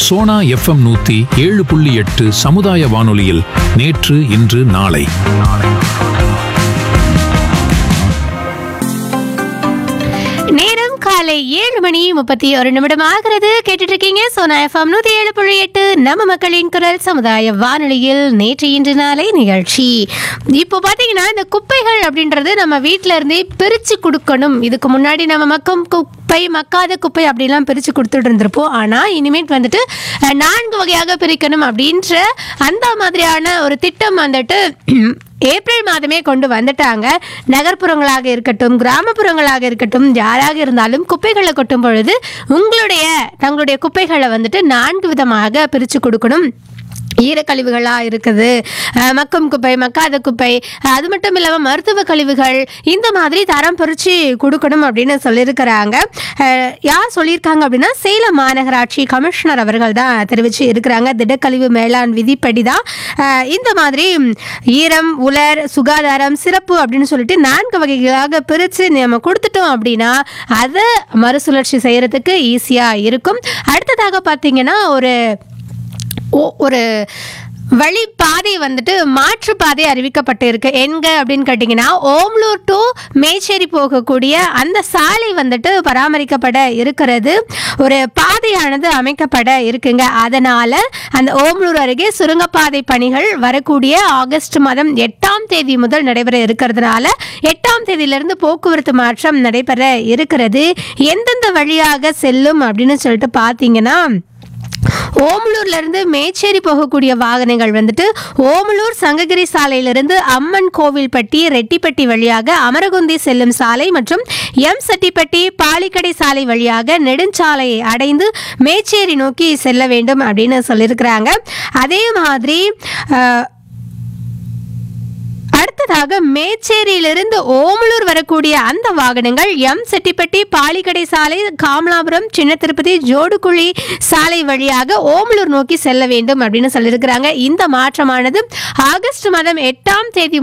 Sona FM நூத்தி ஏழு புள்ளி எட்டு சமுதாய வானொலியில் நேற்று இன்று நாளை நேரம் காலை ஏழு மணி முப்பத்தி ஒரு நிமிடம் ஆகிறது கேட்டுட்டு இருக்கீங்க சோனா எஃப்எம் நூத்தி ஏழு புள்ளி எட்டு நம்ம மக்களின் குரல் சமுதாய வானொலியில் நேற்று இன்று நாளை நிகழ்ச்சி இப்போ பாத்தீங்கன்னா இந்த குப்பைகள் அப்படின்றது நம்ம வீட்ல இருந்தே பிரிச்சு கொடுக்கணும் இதுக்கு முன்னாடி நம்ம மக்கும் குப்பை மக்காத குப்பை அப்படிலாம் பிரிச்சு கொடுத்துட்டு இருந்திருப்போம் ஆனா இனிமேட் வந்துட்டு அஹ், நான்கு வகையாக பிரிக்கணும் அப்படின்ற அந்த மாதிரியான ஒரு திட்டம் வந்துட்டு ஏப்ரல் மாதமே கொண்டு வந்துட்டாங்க நகர்ப்புறங்களாக இருக்கட்டும் கிராமப்புறங்களாக இருக்கட்டும் யாராக இருந்தாலும் குப்பைகளை கொட்டும் பொழுது உங்களுடைய தங்களுடைய குப்பைகளை வந்துட்டு நான்கு விதமாக பிரித்து கொடுக்கணும் ஈரக்கழிவுகளாக இருக்குது அஹ் மக்கும் குப்பை மக்காத குப்பை அது மட்டும் இல்லாமல் மருத்துவ கழிவுகள் இந்த மாதிரி தரம் பிரித்து கொடுக்கணும் அப்படின்னு சொல்லியிருக்கிறாங்க அஹ் யார் சொல்லியிருக்காங்க அப்படின்னா சேலம் மாநகராட்சி கமிஷனர் அவர்கள் தான் தெரிவித்து இருக்கிறாங்க திடக்கழிவு மேலாண் விதிப்படி தான் அஹ் இந்த மாதிரி ஈரம் உலர் சுகாதாரம் சிறப்பு அப்படின்னு சொல்லிட்டு நான்கு வகைகளாக பிரித்து நம்ம கொடுத்துட்டோம் அப்படின்னா அதை மறுசுழற்சி செய்கிறதுக்கு ஈஸியாக இருக்கும் அடுத்ததாக பார்த்தீங்கன்னா ஒரு ஓ- ஒரு வழி பாதை வந்துட்டு மாற்று பாதை அறிவிக்கப்பட்டு இருக்கு எங்க அப்படின்னு கேட்டிங்கன்னா ஓம்லூர் டு மேச்சேரி போகக்கூடிய அந்த சாலை வந்துட்டு பராமரிக்கப்பட இருக்கிறது ஒரு பாதையானது அமைக்கப்பட இருக்குங்க அதனால அந்த ஓம்லூர் அருகே சுரங்கப்பாதை பணிகள் வரக்கூடிய ஆகஸ்ட் மாதம் எட்டாம் தேதி முதல் நடைபெற இருக்கிறதுனால எட்டாம் தேதியிலிருந்து போக்குவரத்து மாற்றம் நடைபெற இருக்கிறது எந்தெந்த வழியாக செல்லும் அப்படின்னு சொல்லிட்டு பார்த்தீங்கன்னா ஓமலூர்ல இருந்து மேச்சேரி போகக்கூடிய வாகனங்கள் வந்துட்டு ஓமலூர் சங்ககிரி சாலையிலிருந்து அம்மன் கோவில்பட்டி ரெட்டிப்பட்டி வழியாக அமரகுந்தி செல்லும் சாலை மற்றும் எம் செட்டிப்பட்டி பாலிக்கடை சாலை வழியாக நெடுஞ்சாலையை அடைந்து மேச்சேரி நோக்கி செல்ல வேண்டும் அப்படின்னு சொல்லியிருக்கிறாங்க அதே மாதிரி அஹ், அடுத்ததாக மேச்சேரியிலிருந்து ஓமலூர் வரக்கூடிய அந்த வாகனங்கள் எம் செட்டிப்பட்டி பாலிக்கடை சாலை காமலாபுரம் சின்ன திருப்பதி ஜோடுகுழி சாலை வழியாக ஓமலூர் நோக்கி செல்ல வேண்டும் அப்படின்னு சொல்லியிருக்கிறாங்க இந்த மாற்றமானது ஆகஸ்ட் மாதம் எட்டாம் தேதி